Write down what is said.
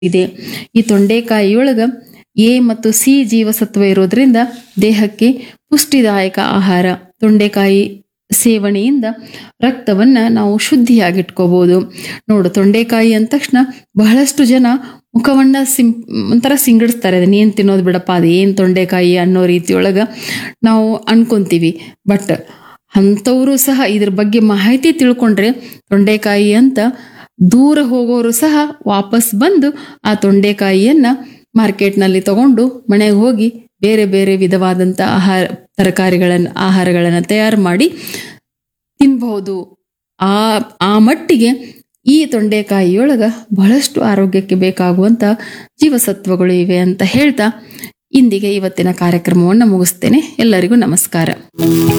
ಇದೆ ಈ ತೊಂಡೆಕಾಯಿಯೊಳಗ ಎ ಮತ್ತು ಸಿ ಜೀವಸತ್ವ ಇರೋದ್ರಿಂದ ದೇಹಕ್ಕೆ ಪುಷ್ಟಿದಾಯಕ ಆಹಾರ ತೊಂಡೆಕಾಯಿ ಸೇವನೆಯಿಂದ ರಕ್ತವನ್ನ ನಾವು ಶುದ್ಧಿಯಾಗಿಟ್ಕೋಬಹುದು ನೋಡು ತೊಂಡೆಕಾಯಿ ಅಂದ ತಕ್ಷಣ ಬಹಳಷ್ಟು ಜನ ಮುಖವನ್ನ ಸಿಂ ಒಂಥರ ಸಿಂಗಡಿಸ್ತಾರೆ ಅದನ್ನ ಏನ್ ತಿನ್ನೋದು ಬಿಡಪ್ಪ ಅದು ಏನ್ ತೊಂಡೆಕಾಯಿ ಅನ್ನೋ ರೀತಿಯೊಳಗ ನಾವು ಅನ್ಕೊಂತೀವಿ ಬಟ್ ಅಂಥವರು ಸಹ ಇದ್ರ ಬಗ್ಗೆ ಮಾಹಿತಿ ತಿಳ್ಕೊಂಡ್ರೆ ತೊಂಡೆಕಾಯಿ ಅಂತ ದೂರ ಹೋಗೋರು ಸಹ ವಾಪಸ್ ಬಂದು ಆ ತೊಂಡೆಕಾಯಿಯನ್ನ ಮಾರ್ಕೆಟ್ನಲ್ಲಿ ತಗೊಂಡು ಮನೆಗೆ ಹೋಗಿ ಬೇರೆ ಬೇರೆ ವಿಧವಾದಂಥ ಆಹಾರ ತರಕಾರಿಗಳನ್ನು ಆಹಾರಗಳನ್ನು ತಯಾರು ಮಾಡಿ ತಿನ್ಬಹುದು ಆ ಆ ಮಟ್ಟಿಗೆ ಈ ತೊಂಡೆಕಾಯಿಯೊಳಗ ಬಹಳಷ್ಟು ಆರೋಗ್ಯಕ್ಕೆ ಬೇಕಾಗುವಂತ ಜೀವಸತ್ವಗಳು ಇವೆ ಅಂತ ಹೇಳ್ತಾ ಇಂದಿಗೆ ಇವತ್ತಿನ ಕಾರ್ಯಕ್ರಮವನ್ನು ಮುಗಿಸ್ತೇನೆ ಎಲ್ಲರಿಗೂ ನಮಸ್ಕಾರ